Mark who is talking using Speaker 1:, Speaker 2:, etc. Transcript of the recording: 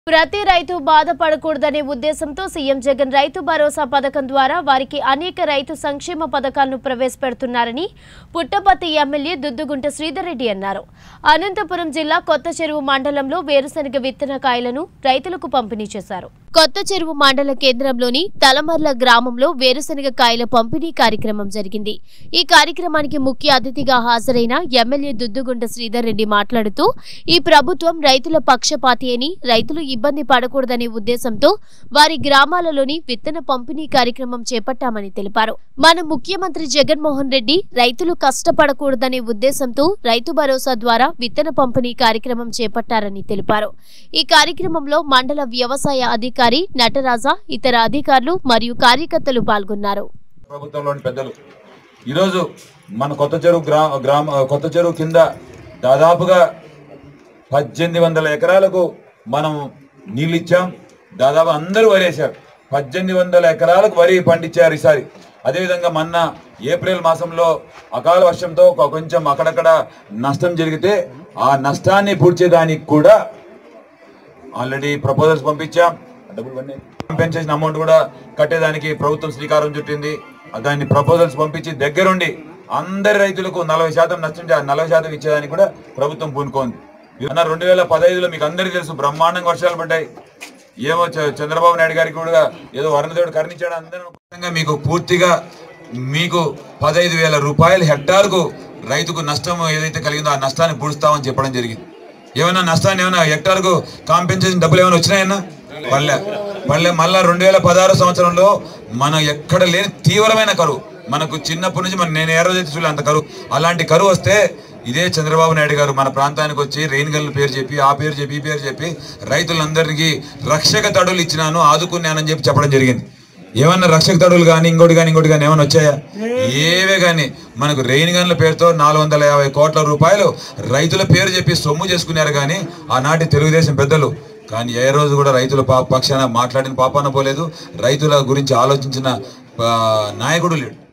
Speaker 1: ప్రతి రైతు బాధపడకూడదనే ఉద్దేశంతో సీఎం జగన్ రైతు భరోసా పథకం ద్వారా వారికి అనేక రైతు సంక్షేమ పథకాలను ప్రవేశపెడుతున్నారని పుట్టపర్తి ఎమ్మెల్యే దుద్దుగుంట శ్రీధర్ రెడ్డి అన్నారు అనంతపురం జిల్లా కొత్త చెరువు మండలంలో వేరుశనగ విత్తన కాయలను రైతులకు పంపిణీ చేశారు కొత్త చెరువు మండల కేంద్రంలోని తలమర్ల గ్రామంలో వేరుశనగ కాయల పంపిణీ కార్యక్రమం జరిగింది ఈ కార్యక్రమానికి ముఖ్య అతిథిగా హాజరైన ఎమ్మెల్యే దుద్దుగుంట శ్రీధర్ రెడ్డి మాట్లాడుతూ ఈ ప్రభుత్వం రైతుల పక్షపాతి అని రైతులు ఇబ్బంది పడకూడదనే ఉద్దేశంతో వారి గ్రామాలలోని విత్తన పంపిణీ కార్యక్రమం చేపట్టామని తెలిపారు మన ముఖ్యమంత్రి జగన్మోహన్ రెడ్డి రైతులు కష్టపడకూడదనే ఉద్దేశంతో రైతు భరోసా ద్వారా విత్తన పంపిణీ కార్యక్రమం చేపట్టారని తెలిపారు ఈ కార్యక్రమంలో మండల వ్యవసాయ అధికారి నటరాజా ఇతర అధికారులు మరియు కార్యకర్తలు పాల్గొన్నారు
Speaker 2: ప్రభుత్వంలోని పెద్దలు ఈరోజు మన కొత్త చెరువు గ్రా గ్రామ కొత్త చెరువు కింద దాదాపుగా పద్దెనిమిది వందల ఎకరాలకు మనం నీళ్ళు ఇచ్చాం దాదాపు అందరూ వరేశారు పద్దెనిమిది వందల ఎకరాలకు వరి పండించారు ఈసారి అదేవిధంగా మొన్న ఏప్రిల్ మాసంలో అకాల వర్షంతో ఒక కొంచెం అక్కడక్కడ నష్టం జరిగితే ఆ నష్టాన్ని పూడ్చేదానికి కూడా ఆల్రెడీ ప్రపోజల్స్ పంపించాం డబ్బులు పడినాయి. కాంపెన్సేషన్ అమౌంట్ కూడా కట్టేదానికి ప్రభుత్వం శ్రీకారం చుట్టింది దాన్ని ప్రపోజల్స్ పంపించి దగ్గరుండి అందరి రైతులకు నలభై శాతం నష్టం చే- నలభై శాతం ఇచ్చేదానికి కూడా ప్రభుత్వం పూనుకోంది అన్న రెండు వేల పదహైదులో మీకు అందరికీ తెలుసు బ్రహ్మాండంగా వర్షాలు పడ్డాయి ఏమో చ- చంద్రబాబు నాయుడు గారికి కూడా ఏదో వరుణదేవుడు కరుణించాడు అందరూ మీకు పూర్తిగా మీకు పదహైదు వేల రూపాయలు హెక్టార్కు రైతుకు నష్టం ఏదైతే కలిగిందో ఆ నష్టాన్ని పూడుస్తామని చెప్పడం జరిగింది ఏమైనా నష్టాన్ని ఏమైనా హెక్టార్కు కాంపెన్సేషన్ డబ్బులు ఏమైనా వచ్చినాయన్నా పల్లె పల్లె మళ్ళా రెండు వేల పదహారు సంవత్సరంలో మనం ఎక్కడ లేని తీవ్రమైన కరువు మనకు చిన్నప్పటి నుంచి మన నేను ఏ రోజైతే చూడలే అంత కరువు అలాంటి కరువు వస్తే ఇదే చంద్రబాబు నాయుడు గారు మన ప్రాంతానికి వచ్చి రెయిన్ గన్ల పేరు చెప్పి ఆ పేరు చెప్పి ఈ పేరు చెప్పి రైతులందరికీ రక్షక తడులు ఇచ్చినాను ఆదుకున్నానని చెప్పి చెప్పడం జరిగింది ఏమన్నా రక్షక తడులు కానీ ఇంకోటి కానీ ఇంకోటి కానీ ఏమైనా వచ్చాయా ఏవే కానీ మనకు రెయిన్ గన్ల పేరుతో నాలుగు వందల యాభై కోట్ల రూపాయలు రైతుల పేరు చెప్పి సొమ్ము చేసుకున్నారు కానీ ఆనాటి తెలుగుదేశం పెద్దలు కానీ ఏ రోజు కూడా రైతుల పా పక్షాన మాట్లాడిన పాపాన పోలేదు రైతుల గురించి ఆలోచించిన ఆ, నాయకుడు లేడు